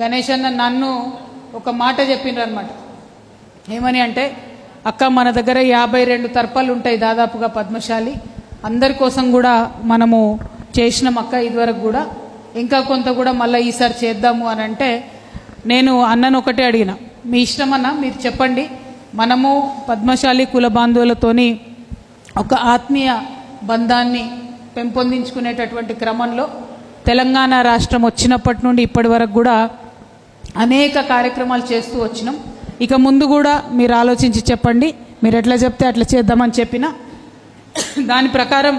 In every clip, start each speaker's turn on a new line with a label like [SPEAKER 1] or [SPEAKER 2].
[SPEAKER 1] గణేష్ అన్న నన్ను ఒక మాట చెప్పిండ్రు అనమాట ఏమని అంటే అక్క మన దగ్గర యాభై రెండు తర్పాలు ఉంటాయి దాదాపుగా పద్మశాలి అందరి కోసం కూడా మనము చేసినాం అక్క ఇదివరకు కూడా ఇంకా కొంత కూడా మళ్ళీ ఈసారి చేద్దాము అని అంటే నేను అన్నను ఒకటే అడిగిన మీ ఇష్టమన్నా మీరు చెప్పండి మనము పద్మశాలి కుల బాంధవులతోని ఒక ఆత్మీయ బంధాన్ని పెంపొందించుకునేటటువంటి క్రమంలో తెలంగాణ రాష్ట్రం వచ్చినప్పటి నుండి ఇప్పటి వరకు కూడా అనేక కార్యక్రమాలు చేస్తూ వచ్చినాం ఇక ముందు కూడా మీరు ఆలోచించి చెప్పండి మీరు ఎట్లా చెప్తే అట్లా చేద్దామని చెప్పిన దాని ప్రకారం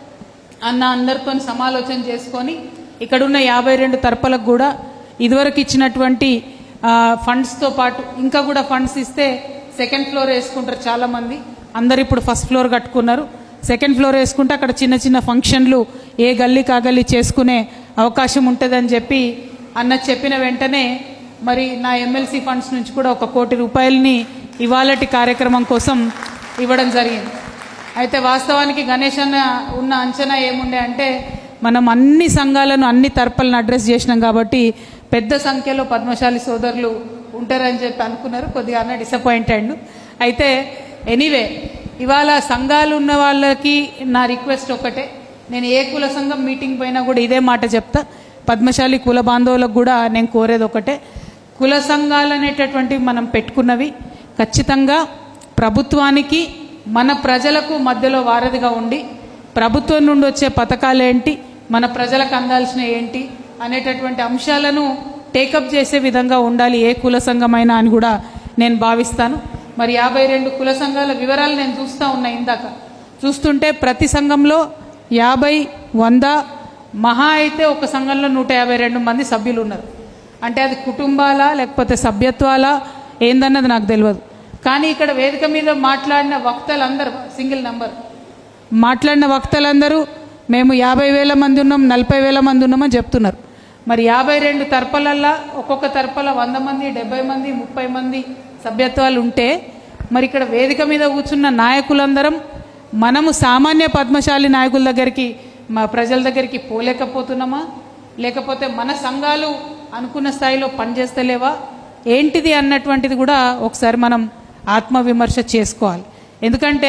[SPEAKER 1] అన్న అందరితో సమాలోచన చేసుకొని ఇక్కడున్న యాభై రెండు తరపులకు కూడా ఇదివరకు ఇచ్చినటువంటి ఆ, ఫండ్స్తో పాటు ఇంకా కూడా ఫండ్స్ ఇస్తే సెకండ్ ఫ్లోర్ వేసుకుంటారు చాలామంది అందరు ఇప్పుడు ఫస్ట్ ఫ్లోర్ కట్టుకున్నారు సెకండ్ ఫ్లోర్ వేసుకుంటే అక్కడ చిన్న చిన్న ఫంక్షన్లు ఏ గల్లీ కాగల్లీ చేసుకునే అవకాశం ఉంటుందని చెప్పి అన్న చెప్పిన వెంటనే మరి నా ఎమ్మెల్సీ ఫండ్స్ నుంచి కూడా ఒక కోటి రూపాయలని ఇవాళటి కార్యక్రమం కోసం ఇవ్వడం జరిగింది అయితే వాస్తవానికి గణేష్ అన్న ఉన్న అంచనా ఏముండే అంటే మనం అన్ని సంఘాలను అన్ని తరపులను అడ్రస్ చేసినాం కాబట్టి పెద్ద సంఖ్యలో పద్మశాలి సోదరులు ఉంటారని చెప్పి అనుకున్నారు కొద్దిగా అన్న డిసప్పాయింట్ అయ్యిండు అయితే ఎనీవే ఇవాళ సంఘాలు ఉన్న వాళ్ళకి నా రిక్వెస్ట్ ఒకటే నేను ఏ కుల సంఘం మీటింగ్ పోయినా కూడా ఇదే మాట చెప్తా పద్మశాలి కుల బాంధవులకు కూడా నేను కోరేది ఒకటే కుల సంఘాలు అనేటటువంటివి మనం పెట్టుకున్నవి ఖచ్చితంగా ప్రభుత్వానికి మన ప్రజలకు మధ్యలో వారధిగా ఉండి ప్రభుత్వం నుండి వచ్చే పథకాలు ఏంటి మన ప్రజలకు అందాల్సిన ఏంటి అనేటటువంటి అంశాలను టేకప్ చేసే విధంగా ఉండాలి ఏ కుల సంఘమైనా అని కూడా నేను భావిస్తాను మరి యాభై రెండు కుల సంఘాల వివరాలు నేను చూస్తూ ఉన్నా ఇందాక చూస్తుంటే ప్రతి సంఘంలో యాభై వంద మహా అయితే ఒక సంఘంలో నూట యాభై రెండు మంది సభ్యులు ఉన్నారు అంటే అది కుటుంబాలా లేకపోతే సభ్యత్వాలా ఏందన్నది నాకు తెలియదు కానీ ఇక్కడ వేదిక మీద మాట్లాడిన వక్తలందరూ సింగిల్ నంబర్ మాట్లాడిన వక్తలందరూ మేము యాభై వేల మంది ఉన్నాం నలభై వేల మంది ఉన్నామని చెప్తున్నారు మరి యాభై రెండు తరపలల్లా ఒక్కొక్క తరపల వంద మంది డెబ్బై మంది ముప్పై మంది సభ్యత్వాలు ఉంటే మరి ఇక్కడ వేదిక మీద కూర్చున్న నాయకులందరం మనము సామాన్య పద్మశాలి నాయకుల దగ్గరికి మా ప్రజల దగ్గరికి పోలేకపోతున్నామా లేకపోతే మన సంఘాలు అనుకున్న స్థాయిలో పనిచేస్తలేవా ఏంటిది అన్నటువంటిది కూడా ఒకసారి మనం ఆత్మవిమర్శ చేసుకోవాలి ఎందుకంటే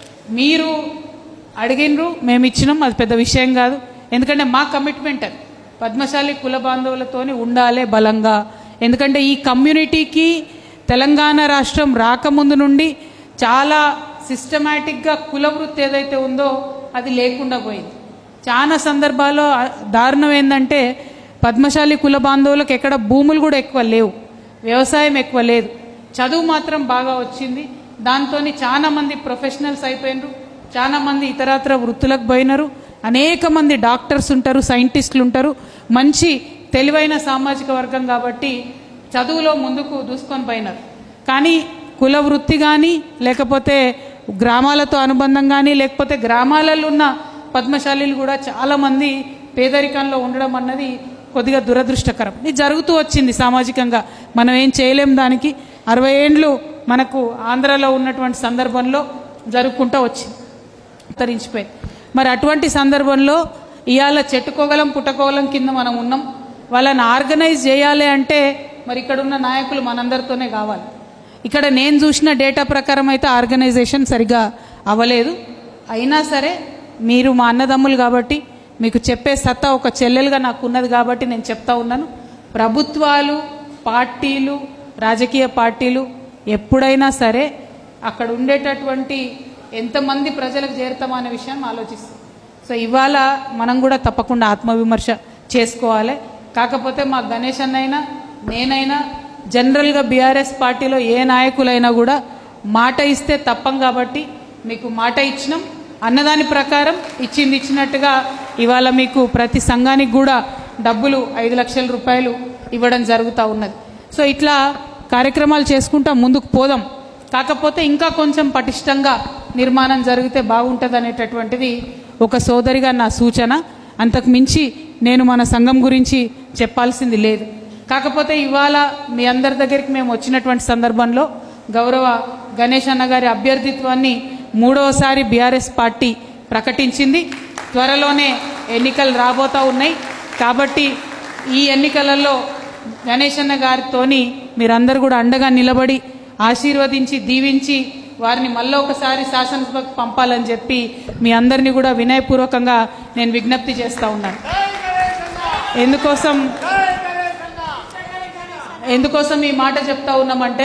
[SPEAKER 1] మీరు అడిగినరు మేము ఇచ్చినాం అది పెద్ద విషయం కాదు ఎందుకంటే మా కమిట్మెంట్ అది పద్మశాలి కుల బాంధవులతోని ఉండాలే బలంగా ఎందుకంటే ఈ కమ్యూనిటీకి తెలంగాణ రాష్ట్రం రాకముందు నుండి చాలా సిస్టమేటిక్గా కుల వృత్తి ఏదైతే ఉందో అది లేకుండా పోయింది చాలా సందర్భాల్లో ఆ దారుణం ఏంటంటే పద్మశాలి కుల బాంధవులకు ఎక్కడ భూములు కూడా ఎక్కువ లేవు వ్యవసాయం ఎక్కువ లేదు చదువు మాత్రం బాగా వచ్చింది దాంతో చాలా మంది ప్రొఫెషనల్స్ అయిపోయినరు చాలా మంది ఇతరత్ర వృత్తులకు పోయినారు అనేక మంది డాక్టర్స్ ఉంటారు సైంటిస్టులు ఉంటారు మంచి తెలివైన సామాజిక వర్గం కాబట్టి చదువులో ముందుకు దూసుకొని పోయినారు కానీ కుల వృత్తి కానీ లేకపోతే గ్రామాలతో అనుబంధం కానీ లేకపోతే గ్రామాలలో ఉన్న పద్మశాలీలు కూడా చాలామంది పేదరికంలో ఉండడం అన్నది కొద్దిగా దురదృష్టకరం ఇది జరుగుతూ వచ్చింది సామాజికంగా మనం ఏం చేయలేం దానికి అరవై ఏండ్లు మనకు ఆంధ్రాలో ఉన్నటువంటి సందర్భంలో జరుపుకుంటూ వచ్చింది అంతరించిపోయింది మరి అటువంటి సందర్భంలో ఇవాళ చెట్టుకోగలం పుట్టకోగలం కింద మనం ఉన్నాం వాళ్ళని ఆర్గనైజ్ చేయాలి అంటే మరి ఇక్కడ ఉన్న నాయకులు మనందరితోనే కావాలి ఇక్కడ నేను చూసిన డేటా ప్రకారం అయితే ఆర్గనైజేషన్ సరిగా అవ్వలేదు అయినా సరే మీరు మా అన్నదమ్ములు కాబట్టి మీకు చెప్పే సత్తా ఒక చెల్లెలుగా నాకు ఉన్నది కాబట్టి నేను చెప్తా ఉన్నాను ప్రభుత్వాలు పార్టీలు రాజకీయ పార్టీలు ఎప్పుడైనా సరే అక్కడ ఉండేటటువంటి ఎంతమంది ప్రజలకు చేరుతామా అనే విషయం ఆలోచిస్తాం సో ఇవాళ మనం కూడా తప్పకుండా ఆత్మవిమర్శ చేసుకోవాలి కాకపోతే మా గణేష్ అన్నైనా నేనైనా జనరల్గా బీఆర్ఎస్ పార్టీలో ఏ నాయకులైనా కూడా మాట ఇస్తే తప్పం కాబట్టి మీకు మాట ఇచ్చినాం అన్నదాని ప్రకారం ఇచ్చింది ఇచ్చినట్టుగా ఇవాళ మీకు ప్రతి సంఘానికి కూడా డబ్బులు ఐదు లక్షల రూపాయలు ఇవ్వడం జరుగుతూ ఉన్నది సో ఇట్లా కార్యక్రమాలు చేసుకుంటా ముందుకు పోదాం కాకపోతే ఇంకా కొంచెం పటిష్టంగా నిర్మాణం జరిగితే బాగుంటుంది అనేటటువంటిది ఒక సోదరిగా నా సూచన అంతకు మించి నేను మన సంఘం గురించి చెప్పాల్సింది లేదు కాకపోతే ఇవాళ మీ అందరి దగ్గరికి మేము వచ్చినటువంటి సందర్భంలో గౌరవ గణేష్ అన్న గారి అభ్యర్థిత్వాన్ని మూడవసారి బీఆర్ఎస్ పార్టీ ప్రకటించింది త్వరలోనే ఎన్నికలు రాబోతూ ఉన్నాయి కాబట్టి ఈ ఎన్నికలలో గణేశన్న గారితోని మీరందరూ కూడా అండగా నిలబడి ఆశీర్వదించి దీవించి వారిని మళ్ళీ ఒకసారి శాసనసభకు పంపాలని చెప్పి మీ అందరినీ కూడా వినయపూర్వకంగా నేను విజ్ఞప్తి చేస్తా ఉన్నాను ఎందుకోసం ఎందుకోసం ఈ మాట చెప్తా ఉన్నామంటే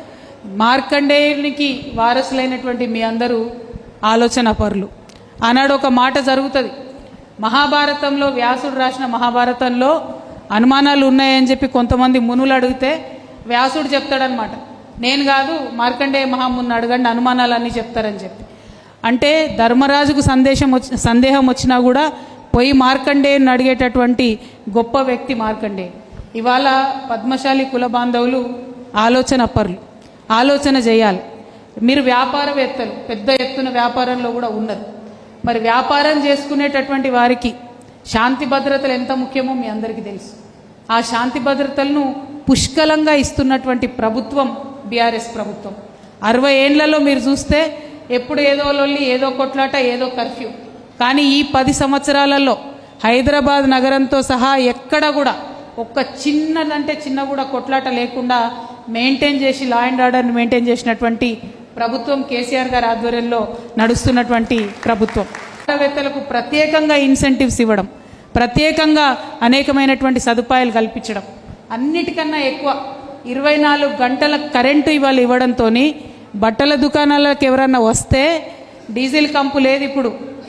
[SPEAKER 1] మార్కండేయునికి వారసులైనటువంటి మీ అందరూ ఆలోచన పరులు ఆనాడు ఒక మాట జరుగుతుంది మహాభారతంలో వ్యాసుడు రాసిన మహాభారతంలో అనుమానాలు ఉన్నాయని చెప్పి కొంతమంది మునులు అడిగితే వ్యాసుడు చెప్తాడనమాట నేను కాదు మార్కండేయ మహాముని అడగండి అనుమానాలన్నీ చెప్తారని చెప్పి అంటే ధర్మరాజుకు సందేశం వచ్చి సందేహం వచ్చినా కూడా పోయి మార్కండేయుని అడిగేటటువంటి గొప్ప వ్యక్తి మార్కండేయ ఇవాళ పద్మశాలి కుల బాంధవులు ఆలోచన పరులు ఆలోచన చేయాలి మీరు వ్యాపారవేత్తలు పెద్ద ఎత్తున వ్యాపారంలో కూడా ఉన్నది మరి వ్యాపారం చేసుకునేటటువంటి వారికి శాంతి భద్రతలు ఎంత ముఖ్యమో మీ అందరికీ తెలుసు ఆ శాంతి భద్రతలను పుష్కలంగా ఇస్తున్నటువంటి ప్రభుత్వం బీఆర్ఎస్ ప్రభుత్వం అరవై ఏండ్లలో మీరు చూస్తే ఎప్పుడు ఏదో లొల్లి ఏదో కొట్లాట ఏదో కర్ఫ్యూ కానీ ఈ పది సంవత్సరాలలో హైదరాబాద్ నగరంతో సహా ఎక్కడ కూడా ఒక్క చిన్నదంటే చిన్న కూడా కొట్లాట లేకుండా మెయింటైన్ చేసి లా అండ్ ఆర్డర్ని మెయింటైన్ చేసినటువంటి ప్రభుత్వం కేసీఆర్ గారి ఆధ్వర్యంలో నడుస్తున్నటువంటి ప్రభుత్వం వ్యాపారవేత్తలకు ప్రత్యేకంగా ఇన్సెంటివ్స్ ఇవ్వడం ప్రత్యేకంగా అనేకమైనటువంటి సదుపాయాలు కల్పించడం అన్నిటికన్నా ఎక్కువ ఇరవై నాలుగు గంటల కరెంటు ఇవాళ ఇవ్వడంతో బట్టల దుకాణాలకు ఎవరన్నా వస్తే డీజిల్ కంపు లేదు ఇప్పుడు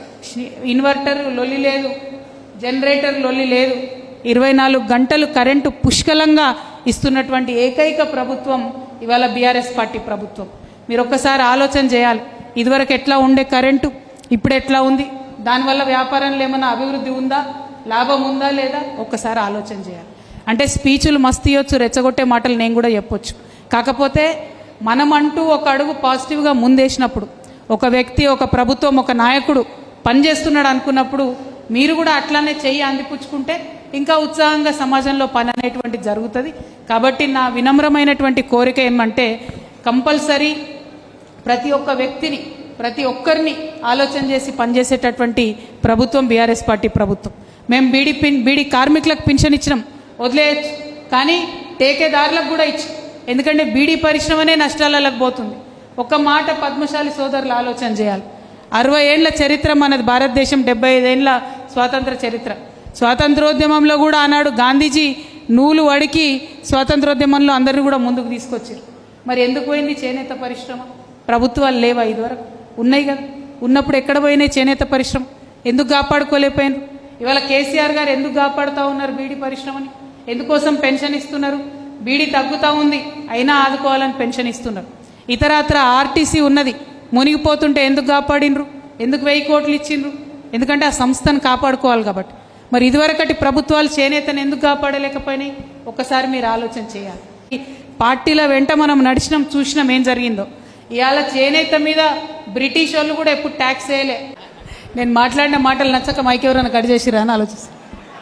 [SPEAKER 1] ఇన్వర్టర్ లొల్లి లేదు జనరేటర్ లొల్లి లేదు ఇరవై నాలుగు గంటలు కరెంటు పుష్కలంగా ఇస్తున్నటువంటి ఏకైక ప్రభుత్వం ఇవాళ బీఆర్ఎస్ పార్టీ ప్రభుత్వం మీరు ఒక్కసారి ఆలోచన చేయాలి ఇదివరకు ఎట్లా ఉండే కరెంటు ఇప్పుడు ఎట్లా ఉంది దానివల్ల వ్యాపారంలో ఏమైనా అభివృద్ధి ఉందా లాభం ఉందా లేదా ఒక్కసారి ఆలోచన చేయాలి అంటే స్పీచ్లు మస్తు ఇవ్వచ్చు రెచ్చగొట్టే మాటలు నేను కూడా చెప్పొచ్చు కాకపోతే మనమంటూ ఒక అడుగు పాజిటివ్గా ముందేసినప్పుడు ఒక వ్యక్తి ఒక ప్రభుత్వం ఒక నాయకుడు పనిచేస్తున్నాడు అనుకున్నప్పుడు మీరు కూడా అట్లానే చెయ్యి అందిపుచ్చుకుంటే ఇంకా ఉత్సాహంగా సమాజంలో పని అనేటువంటి జరుగుతుంది కాబట్టి నా వినమ్రమైనటువంటి కోరిక ఏమంటే కంపల్సరీ ప్రతి ఒక్క వ్యక్తిని ప్రతి ఒక్కరిని ఆలోచన చేసి పనిచేసేటటువంటి ప్రభుత్వం బీఆర్ఎస్ పార్టీ ప్రభుత్వం మేము బీడీ పిన్ బీడీ కార్మికులకు పింఛన్ ఇచ్చినాం వదిలేయచ్చు కానీ టేకేదారులకు కూడా ఇచ్చి ఎందుకంటే బీడీ పరిశ్రమనే నష్టాలకు పోతుంది ఒక మాట పద్మశాలి సోదరులు ఆలోచన చేయాలి అరవై ఏండ్ల చరిత్ర మనది భారతదేశం డెబ్బై ఐదేండ్ల స్వాతంత్ర చరిత్ర స్వాతంత్రోద్యమంలో కూడా ఆనాడు గాంధీజీ నూలు వడికి స్వాతంత్రోద్యమంలో అందరిని కూడా ముందుకు తీసుకొచ్చారు మరి ఎందుకు పోయింది చేనేత పరిశ్రమ ప్రభుత్వాలు లేవా ఇదివరకు ఉన్నాయి కదా ఉన్నప్పుడు ఎక్కడ పోయినాయి చేనేత పరిశ్రమ ఎందుకు కాపాడుకోలేకపోయినారు ఇవాళ కేసీఆర్ గారు ఎందుకు కాపాడుతూ ఉన్నారు బీడీ పరిశ్రమని ఎందుకోసం పెన్షన్ ఇస్తున్నారు బీడీ తగ్గుతూ ఉంది అయినా ఆదుకోవాలని పెన్షన్ ఇస్తున్నారు ఇతరత్ర ఆర్టీసీ ఉన్నది మునిగిపోతుంటే ఎందుకు కాపాడినరు ఎందుకు వెయ్యి కోట్లు ఇచ్చిండ్రు ఎందుకంటే ఆ సంస్థను కాపాడుకోవాలి కాబట్టి మరి ఇదివరకటి ప్రభుత్వాలు చేనేతను ఎందుకు కాపాడలేకపోయినాయి ఒక్కసారి మీరు ఆలోచన చేయాలి ఈ పార్టీల వెంట మనం నడిచినాం చూసినాం ఏం జరిగిందో ఇవాళ చేనేత మీద బ్రిటిష్ వాళ్ళు కూడా ఎప్పుడు ట్యాక్స్ వేయలే నేను మాట్లాడిన మాటలు నచ్చక మైక్ ఎవరైనా కట్ చేసిరా అని ఆలోచిస్తాను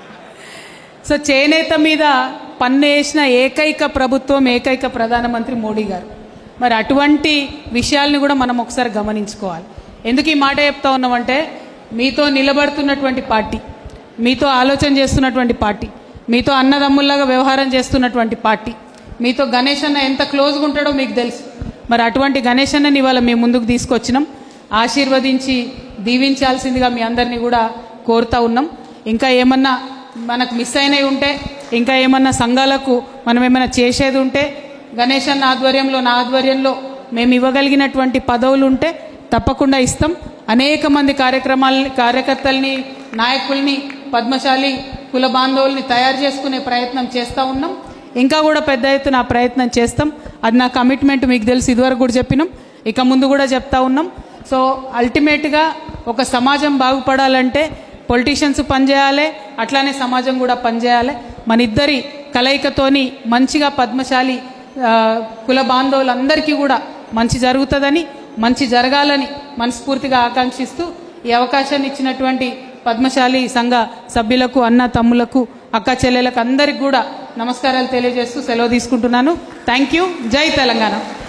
[SPEAKER 1] సో చేనేత మీద పన్ను వేసిన ఏకైక ప్రభుత్వం ఏకైక ప్రధానమంత్రి మోడీ గారు మరి అటువంటి విషయాల్ని కూడా మనం ఒకసారి గమనించుకోవాలి ఎందుకు ఈ మాట చెప్తా ఉన్నామంటే మీతో నిలబడుతున్నటువంటి పార్టీ మీతో ఆలోచన చేస్తున్నటువంటి పార్టీ మీతో అన్నదమ్ముల్లాగా వ్యవహారం చేస్తున్నటువంటి పార్టీ మీతో గణేష్ అన్న ఎంత క్లోజ్గా ఉంటాడో మీకు తెలుసు మరి అటువంటి గణేష్ అన్నని ఇవాళ మేము ముందుకు తీసుకొచ్చినాం ఆశీర్వదించి దీవించాల్సిందిగా మీ అందరినీ కూడా కోరుతా ఉన్నాం ఇంకా ఏమన్నా మనకు మిస్ అయినవి ఉంటే ఇంకా ఏమన్నా సంఘాలకు మనం ఏమైనా చేసేది ఉంటే గణేష్ అన్న ఆధ్వర్యంలో నా ఆధ్వర్యంలో మేము ఇవ్వగలిగినటువంటి పదవులు ఉంటే తప్పకుండా ఇస్తాం అనేక మంది కార్యక్రమాలని కార్యకర్తల్ని నాయకుల్ని పద్మశాలి కుల బాంధవుల్ని తయారు చేసుకునే ప్రయత్నం చేస్తూ ఉన్నాం ఇంకా కూడా పెద్ద ఎత్తున ఆ ప్రయత్నం చేస్తాం అది నా కమిట్మెంట్ మీకు తెలుసు ఇదివరకు కూడా చెప్పినాం ఇక ముందు కూడా చెప్తా ఉన్నాం సో అల్టిమేట్గా ఒక సమాజం బాగుపడాలంటే పొలిటీషియన్స్ పనిచేయాలి అట్లానే సమాజం కూడా పనిచేయాలి మన ఇద్దరి కలయికతోని మంచిగా పద్మశాలి ఆ, కుల బాంధవులందరికీ కూడా మంచి జరుగుతుందని మంచి జరగాలని మనస్ఫూర్తిగా ఆకాంక్షిస్తూ ఈ అవకాశాన్ని ఇచ్చినటువంటి పద్మశాలి సంఘ సభ్యులకు అన్న తమ్ములకు అక్క చెల్లెలకు అందరికి కూడా నమస్కారాలు తెలియజేస్తూ సెలవు తీసుకుంటున్నాను థ్యాంక్ యూ జై తెలంగాణ